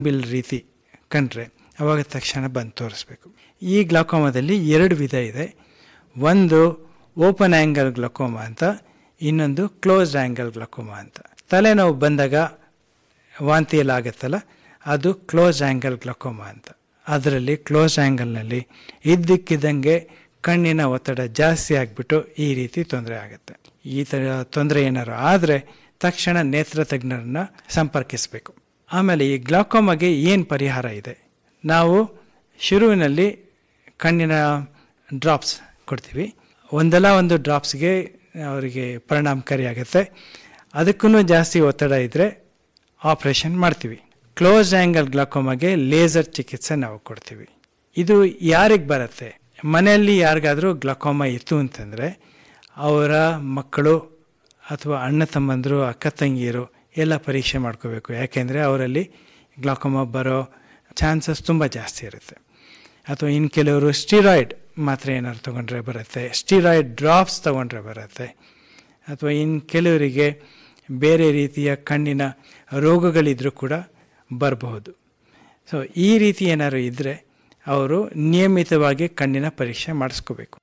bill ರೀತಿ ಕಂಡ್ರೆ ಅವಾಗ ತಕ್ಷಣ ಬಂದು ತೋರಿಸ್ಬೇಕು ಈ ಗ್ಲಾಕೋಮಾದಲ್ಲಿ ಎರಡು ವಿಧ ಇದೆ ಒಂದು ಓಪನ್ ಆ್ಯಂಗಲ್ ಗ್ಲಕೋಮಾ ಅಂತ ಇನ್ನೊಂದು ಕ್ಲೋಸ್ಡ್ ಆ್ಯಂಗಲ್ ಗ್ಲಕೋಮಾ ಅಂತ ತಲೆನೋವು ಬಂದಾಗ ವಾಂತಿ ಎಲ್ಲ ಆಗುತ್ತಲ್ಲ ಅದು ಕ್ಲೋಸ್ ಆ್ಯಂಗಲ್ ಗ್ಲಕೋಮಾ ಅಂತ ಅದರಲ್ಲಿ ಕ್ಲೋಸ್ ಆ್ಯಂಗಲ್ನಲ್ಲಿ ಇದ್ದಕ್ಕಿದ್ದಂಗೆ ಕಣ್ಣಿನ ಒತ್ತಡ ಜಾಸ್ತಿ ಆಗಿಬಿಟ್ಟು ಈ ರೀತಿ ತೊಂದರೆ ಆಗುತ್ತೆ ಈ ಥರ ತೊಂದರೆ ಏನಾದ್ರು ಆದರೆ ತಕ್ಷಣ ನೇತ್ರ ತಜ್ಞರನ್ನ ಸಂಪರ್ಕಿಸಬೇಕು ಆಮೇಲೆ ಈ ಗ್ಲಾಕೋಮಾಗೆ ಏನು ಪರಿಹಾರ ಇದೆ ನಾವು ಶುರುವಿನಲ್ಲಿ ಕಣ್ಣಿನ ಡ್ರಾಪ್ಸ್ ಕೊಡ್ತೀವಿ ಒಂದಲ್ಲ ಒಂದು ಡ್ರಾಪ್ಸ್ಗೆ ಅವರಿಗೆ ಪರಿಣಾಮಕಾರಿ ಆಗುತ್ತೆ ಅದಕ್ಕೂ ಜಾಸ್ತಿ ಒತ್ತಡ ಇದ್ದರೆ ಆಪ್ರೇಷನ್ ಮಾಡ್ತೀವಿ ಕ್ಲೋಸ್ ಆ್ಯಂಗಲ್ ಗ್ಲಾಕೋಮಾಗೆ ಲೇಸರ್ ಚಿಕಿತ್ಸೆ ನಾವು ಕೊಡ್ತೀವಿ ಇದು ಯಾರಿಗೆ ಬರುತ್ತೆ ಮನೆಯಲ್ಲಿ ಯಾರಿಗಾದರೂ ಗ್ಲಾಕೋಮಾ ಇತ್ತು ಅಂತಂದರೆ ಅವರ ಮಕ್ಕಳು ಅಥವಾ ಅಣ್ಣ ತಮ್ಮಂದರು ಅಕ್ಕ ತಂಗಿಯರು ಎಲ್ಲ ಪರೀಕ್ಷೆ ಮಾಡ್ಕೋಬೇಕು ಯಾಕೆಂದರೆ ಅವರಲ್ಲಿ ಗ್ಲಾಕೋಮಾ ಬರೋ ಚಾನ್ಸಸ್ ತುಂಬ ಜಾಸ್ತಿ ಇರುತ್ತೆ ಅಥವಾ ಇನ್ನು ಕೆಲವರು ಸ್ಟಿರಾಯ್ಡ್ ಮಾತ್ರೆ ಏನಾದ್ರು ತೊಗೊಂಡ್ರೆ ಬರುತ್ತೆ ಸ್ಟಿರಾಯ್ಡ್ ಡ್ರಾಪ್ಸ್ ತೊಗೊಂಡ್ರೆ ಬರುತ್ತೆ ಅಥವಾ ಇನ್ನು ಕೆಲವರಿಗೆ ಬೇರೆ ರೀತಿಯ ಕಣ್ಣಿನ ರೋಗಗಳಿದ್ರೂ ಕೂಡ ಬರಬಹುದು ಸೊ ಈ ರೀತಿ ಏನಾದ್ರು ಇದ್ದರೆ ಅವರು ನಿಯಮಿತವಾಗಿ ಕಣ್ಣಿನ ಪರೀಕ್ಷೆ ಮಾಡಿಸ್ಕೋಬೇಕು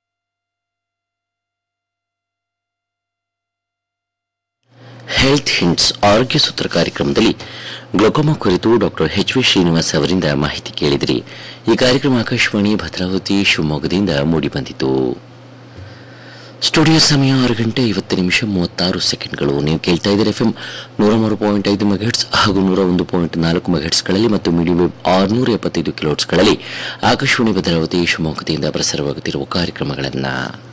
ಹೆಲ್ತ್ ಹಿಂಟ್ಸ್ ಆರೋಗ್ಯ ಸೂತ್ರ ಕಾರ್ಯಕ್ರಮದಲ್ಲಿ ಗ್ಲೋಕೋಮಾ ಕುರಿತು ಡಾಕ್ಟರ್ ಎಚ್ ವಿ ಶ್ರೀನಿವಾಸ್ ಅವರಿಂದ ಮಾಹಿತಿ ಕೇಳಿದಿರಿ ಈ ಕಾರ್ಯಕ್ರಮ ಆಕಾಶವಾಣಿ ಭದ್ರಾವತಿ ಶಿವಮೊಗ್ಗದಿಂದ ಮೂಡಿಬಂದಿತು ಸ್ಟುಡಿಯೋ ಸಮಯ ಆರು ಗಂಟೆ ಐವತ್ತು ನಿಮಿಷ ಮೂವತ್ತಾರು ಸೆಕೆಂಡ್ಗಳು ನೀವು ಕೇಳ್ತಾ ಇದ್ದೀರಿ ಎಫ್ ಎಂ ನೂರ ಮೂರು ಪಾಯಿಂಟ್ ಐದು ಮೆಗಾಟ್ಸ್ ಹಾಗೂ ನೂರ ಒಂದು ಪಾಯಿಂಟ್ ನಾಲ್ಕು ಮೆಗಾಟ್ಸ್ಗಳಲ್ಲಿ ಮತ್ತು ಮೀಡಿಯಂ ವೇವ್ ಆರುನೂರ ಎಪ್ಪತ್ತೈದು ಕಿಲೋಟ್ಸ್ಗಳಲ್ಲಿ ಆಕಾಶವಾಣಿ ಭದ್ರಾವತಿ ಶಿವಮೊಗ್ಗದಿಂದ ಪ್ರಸಾರವಾಗುತ್ತಿರುವ ಕಾರ್ಯಕ್ರಮಗಳನ್ನು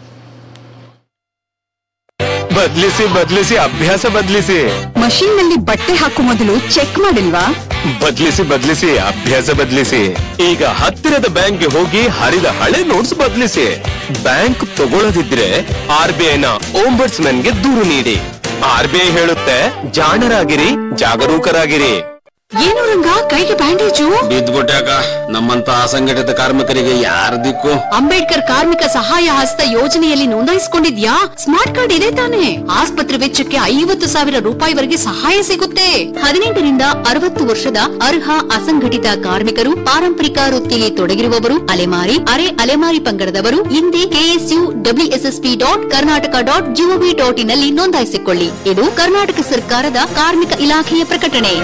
ಬದ್ಲಿಸಿ ಬದ್ಲಿಸಿ ಅಭ್ಯಾಸ ಬದ್ಲಿಸಿ ಮಷೀನ್ ನಲ್ಲಿ ಬಟ್ಟೆ ಹಾಕೋ ಮೊದಲು ಚೆಕ್ ಮಾಡಿಲ್ವಾ ಬದ್ಲಿಸಿ ಬದ್ಲಿಸಿ ಅಭ್ಯಾಸ ಬದ್ಲಿಸಿ ಈಗ ಹತ್ತಿರದ ಬ್ಯಾಂಕ್ಗೆ ಹೋಗಿ ಹರಿದ ಹಳೆ ನೋಟ್ಸ್ ಬದ್ಲಿಸಿ ಬ್ಯಾಂಕ್ ತಗೊಳ್ಳದಿದ್ರೆ ಆರ್ ಬಿ ಐನ ಗೆ ದೂರು ನೀಡಿ ಆರ್ ಬಿ ಐ ಹೇಳುತ್ತೆ ಜಾಣರಾಗಿರಿ ಜಾಗರೂಕರಾಗಿರಿ ಏನು ರಂಗ ಕೈಗೆ ಬ್ಯಾಂಡೇಜು ಬಿದ್ದ್ಬಿಟ್ಟಾಕ ನಮ್ಮಂತ ಅಸಂಘಟಿತ ಕಾರ್ಮಿಕರಿಗೆ ಯಾರ ದಿಕ್ಕು ಅಂಬೇಡ್ಕರ್ ಕಾರ್ಮಿಕ ಸಹಾಯ ಹಸ್ತ ಯೋಜನೆಯಲ್ಲಿ ನೋಂದಾಯಿಸಿಕೊಂಡಿದ್ಯಾ ಸ್ಮಾರ್ಟ್ ಕಾರ್ಡ್ ಇದೆ ತಾನೆ ಆಸ್ಪತ್ರೆ ವೆಚ್ಚಕ್ಕೆ ಐವತ್ತು ಸಾವಿರ ರೂಪಾಯಿವರೆಗೆ ಸಹಾಯ ಸಿಗುತ್ತೆ ಹದಿನೆಂಟರಿಂದ ಅರವತ್ತು ವರ್ಷದ ಅರ್ಹ ಅಸಂಘಟಿತ ಕಾರ್ಮಿಕರು ಪಾರಂಪರಿಕ ವೃತ್ತಿಯಲ್ಲಿ ತೊಡಗಿರುವವರು ಅಲೆಮಾರಿ ಅರೆ ಅಲೆಮಾರಿ ಪಂಗಡದವರು ಹಿಂದೆ KSU WSSP dot Karnataka dot GOV dot in ನಲ್ಲಿ ನೋಂದಾಯಿಸಿಕೊಳ್ಳಿ ಇದು ಕರ್ನಾಟಕ ಸರ್ಕಾರದ ಕಾರ್ಮಿಕ ಇಲಾಖೆಯ ಪ್ರಕಟಣೆ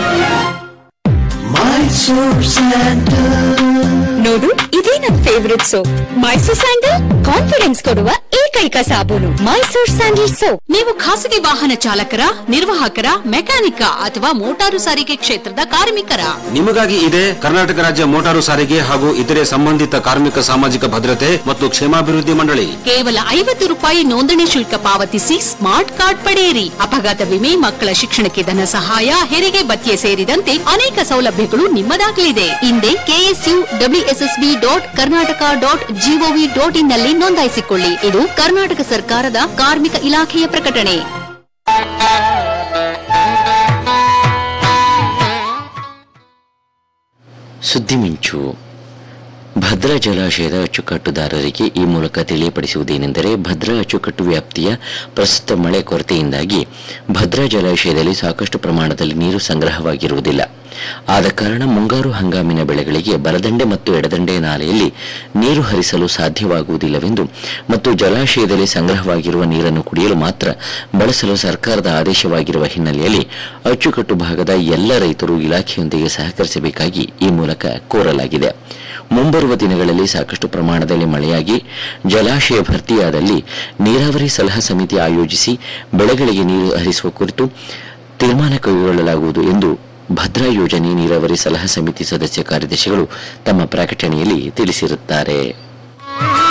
ನೋಡು ಇದೇ ನನ್ favourite soap Mysore sandal confidence ಕೊಡುವ ಏಕೈಕ ಸಾಬೂನು ಮೈಸೂರ್ ಸ್ಯಾಂಡಲ್ ಸೋಪ್ ನೀವು ಖಾಸಗಿ ವಾಹನ ಚಾಲಕರ ನಿರ್ವಾಹಕರ ಮೆಕ್ಯಾನಿಕ ಅಥವಾ ಮೋಟಾರು ಸಾರಿಗೆ ಕ್ಷೇತ್ರದ ಕಾರ್ಮಿಕರ ನಿಮಗಾಗಿ ಇದೆ ಕರ್ನಾಟಕ ರಾಜ್ಯ ಮೋಟಾರು ಸಾರಿಗೆ ಹಾಗೂ ಇತರೆ ಸಂಬಂಧಿತ ಕಾರ್ಮಿಕ ಸಾಮಾಜಿಕ ಭದ್ರತೆ ಮತ್ತು ಕ್ಷೇಮಾಭಿವೃದ್ಧಿ ಮಂಡಳಿ ಕೇವಲ ಐವತ್ತು ರೂಪಾಯಿ ನೋಂದಣಿ ಶುಲ್ಕ ಪಾವತಿಸಿ ಸ್ಮಾರ್ಟ್ ಕಾರ್ಡ್ ಪಡೆಯಿರಿ ಅಪಘಾತ ವಿಮೆ ಮಕ್ಕಳ ಶಿಕ್ಷಣಕ್ಕೆ ಧನ ಸಹಾಯ ಹೆರಿಗೆ ಭತ್ಯೆ ಸೇರಿದಂತೆ ಅನೇಕ ಸೌಲಭ್ಯಗಳು ನಿಮ್ಮದಾಗಲಿದೆ ಹಿಂದೆ KSU WSSB dot Karnataka dot GOV dot in ನಲ್ಲಿ ನೋಂದಾಯಿಸಿಕೊಳ್ಳಿ ಇದು ಕರ್ನಾಟಕ ಸರ್ಕಾರದ ಕಾರ್ಮಿಕ ಇಲಾಖೆಯ ಪ್ರಕಟಣೆ ಸುದ್ದಿ ಮಿಂಚು ಭದ್ರಾ ಜಲಾಶಯದ ಅಚ್ಚುಕಟ್ಟುದಾರರಿಗೆ ಈ ಮೂಲಕ ತಿಳಿಯಪಡಿಸುವುದೇನೆಂದರೆ ಭದ್ರಾ ಅಚ್ಚುಕಟ್ಟು ವ್ಯಾಪ್ತಿಯ ಪ್ರಸ್ತುತ ಮಳೆ ಕೊರತೆಯಿಂದಾಗಿ ಭದ್ರಾ ಜಲಾಶಯದಲ್ಲಿ ಸಾಕಷ್ಟು ಪ್ರಮಾಣದಲ್ಲಿ ನೀರು ಸಂಗ್ರಹವಾಗಿರುವುದಿಲ್ಲ ಆದ ಕಾರಣ ಮುಂಗಾರು ಹಂಗಾಮಿನ ಬೆಳೆಗಳಿಗೆ ಬಲದಂಡೆ ಮತ್ತು ಎಡದಂಡೆ ನಾಲೆಯಲ್ಲಿ ನೀರು ಹರಿಸಲು ಸಾಧ್ಯವಾಗುವುದಿಲ್ಲವೆಂದು ಮತ್ತು ಜಲಾಶಯದಲ್ಲಿ ಸಂಗ್ರಹವಾಗಿರುವ ನೀರನ್ನು ಕುಡಿಯಲು ಮಾತ್ರ ಬಳಸಲು ಸರ್ಕಾರದ ಆದೇಶವಾಗಿರುವ ಹಿನ್ನೆಲೆಯಲ್ಲಿ ಅಚ್ಚುಕಟ್ಟು ಭಾಗದ ಎಲ್ಲ ರೈತರು ಇಲಾಖೆಯೊಂದಿಗೆ ಸಹಕರಿಸಬೇಕಾಗಿ ಈ ಮೂಲಕ ಕೋರಲಾಗಿದೆ ಮುಂಬರುವ ದಿನಗಳಲ್ಲಿ ಸಾಕಷ್ಟು ಪ್ರಮಾಣದಲ್ಲಿ ಮಳೆಯಾಗಿ ಜಲಾಶಯ ಭರ್ತಿಯಾದಲ್ಲಿ ನೀರಾವರಿ ಸಲಹಾ ಸಮಿತಿ ಆಯೋಜಿಸಿ ಬೆಳೆಗಳಿಗೆ ನೀರು ಹರಿಸುವ ಕುರಿತು ತೀರ್ಮಾನ ಕೈಗೊಳ್ಳಲಾಗುವುದು ಎಂದು ಭದ್ರಾ ಯೋಜನೆ ನೀರಾವರಿ ಸಲಹಾ ಸಮಿತಿ ಸದಸ್ಯ ಕಾರ್ಯದರ್ಶಿಗಳು ತಮ್ಮ ಪ್ರಕಟಣೆಯಲ್ಲಿ ತಿಳಿಸಿರುತ್ತಾರೆ